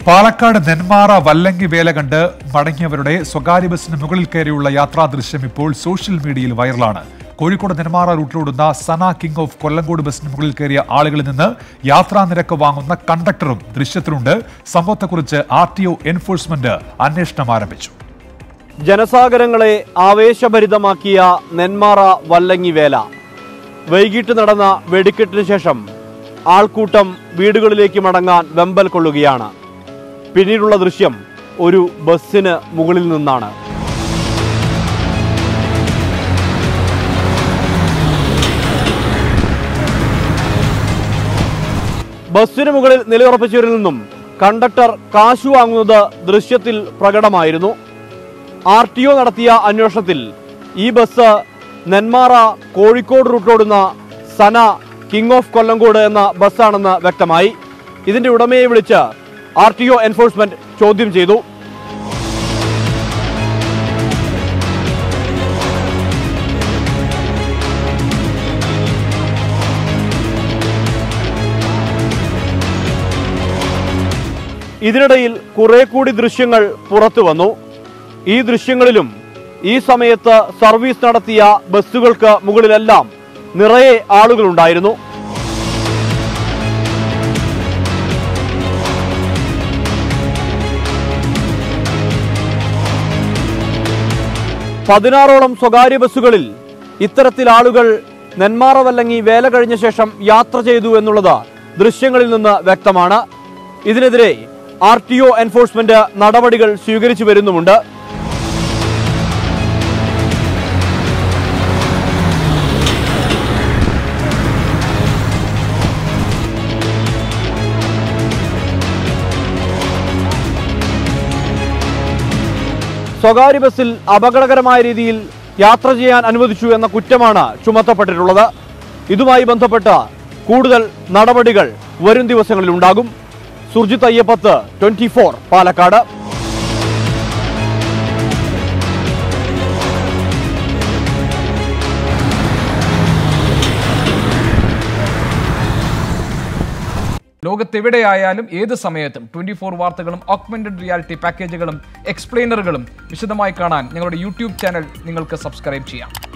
പാലക്കാട് നെന്മാറ വല്ലങ്കി വേല കണ്ട് മടങ്ങിയവരുടെ സ്വകാര്യ ബസിന് മുകളിൽ കയറിയുള്ള യാത്രാ ദൃശ്യം ഇപ്പോൾ സോഷ്യൽ മീഡിയയിൽ വൈറലാണ് കോഴിക്കോട് നെന്മാറ റൂട്ടിലോടുന്ന സന കിങ് ഓഫ് കൊല്ലങ്കോട് ബസിന് മുകളിൽ കയറിയ ആളുകളിൽ നിന്ന് യാത്രാ നിരക്ക് വാങ്ങുന്ന കണ്ടക്ടറും ദൃശ്യത്തിലുണ്ട് സംഭവത്തെക്കുറിച്ച് ആർ ടി ഒ എൻഫോഴ്സ്മെന്റ് അന്വേഷണം ആരംഭിച്ചു ജനസാഗരങ്ങളെ ആവേശഭരിതമാക്കിയ നെന്മാറ വല്ലങ്ങി വേല വൈകിട്ട് നടന്ന വെടിക്കെട്ടിന് ശേഷം ആൾക്കൂട്ടം വീടുകളിലേക്ക് മടങ്ങാൻ വെമ്പൽ കൊള്ളുകയാണ് പിന്നീടുള്ള ദൃശ്യം ഒരു ബസ്സിന് മുകളിൽ നിന്നാണ് ബസ്സിന് മുകളിൽ നിലയുറപ്പിച്ചവരിൽ നിന്നും കണ്ടക്ടർ കാശു വാങ്ങുന്നത് ദൃശ്യത്തിൽ പ്രകടമായിരുന്നു ആർ ടി ഒ നടത്തിയ അന്വേഷണത്തിൽ ഈ ബസ് നെന്മാറ കോഴിക്കോട് റൂട്ടിലോടുന്ന സന കിങ് ഓഫ് കൊല്ലങ്കോട് എന്ന ബസ്സാണെന്ന് വ്യക്തമായി ഇതിന്റെ ഉടമയെ വിളിച്ച് ആർ ടി ഒ എൻഫോഴ്സ്മെന്റ് ചോദ്യം ചെയ്തു ഇതിനിടയിൽ കുറെ കൂടി ദൃശ്യങ്ങൾ പുറത്തു വന്നു ഈ ദൃശ്യങ്ങളിലും ഈ സമയത്ത് സർവീസ് നടത്തിയ ബസ്സുകൾക്ക് മുകളിലെല്ലാം നിറയെ ആളുകളുണ്ടായിരുന്നു പതിനാറോളം സ്വകാര്യ ബസ്സുകളിൽ ഇത്തരത്തിൽ ആളുകൾ നെന്മാറ വല്ലങ്ങി വേല കഴിഞ്ഞ ശേഷം യാത്ര ചെയ്തു എന്നുള്ളത് ദൃശ്യങ്ങളിൽ നിന്ന് വ്യക്തമാണ് ഇതിനെതിരെ ആർ ടി ഒ എൻഫോഴ്സ്മെന്റ് നടപടികൾ സ്വീകരിച്ചു വരുന്നുമുണ്ട് സ്വകാര്യ ബസ്സിൽ അപകടകരമായ രീതിയിൽ യാത്ര ചെയ്യാൻ അനുവദിച്ചു എന്ന കുറ്റമാണ് ചുമത്തപ്പെട്ടിട്ടുള്ളത് ഇതുമായി ബന്ധപ്പെട്ട് കൂടുതൽ നടപടികൾ വരും ദിവസങ്ങളിൽ ഉണ്ടാകും സുർജിത് അയ്യപ്പത്ത് ട്വന്റി ഫോർ പാലക്കാട് ലോകത്തെവിടെയായാലും ഏത് സമയത്തും ട്വന്റി ഫോർ വാർത്തകളും ഓഗ്മെന്റഡ് റിയാലിറ്റി പാക്കേജുകളും എക്സ്പ്ലെയിനറുകളും വിശദമായി കാണാൻ ഞങ്ങളുടെ യൂട്യൂബ് ചാനൽ നിങ്ങൾക്ക് സബ്സ്ക്രൈബ് ചെയ്യാം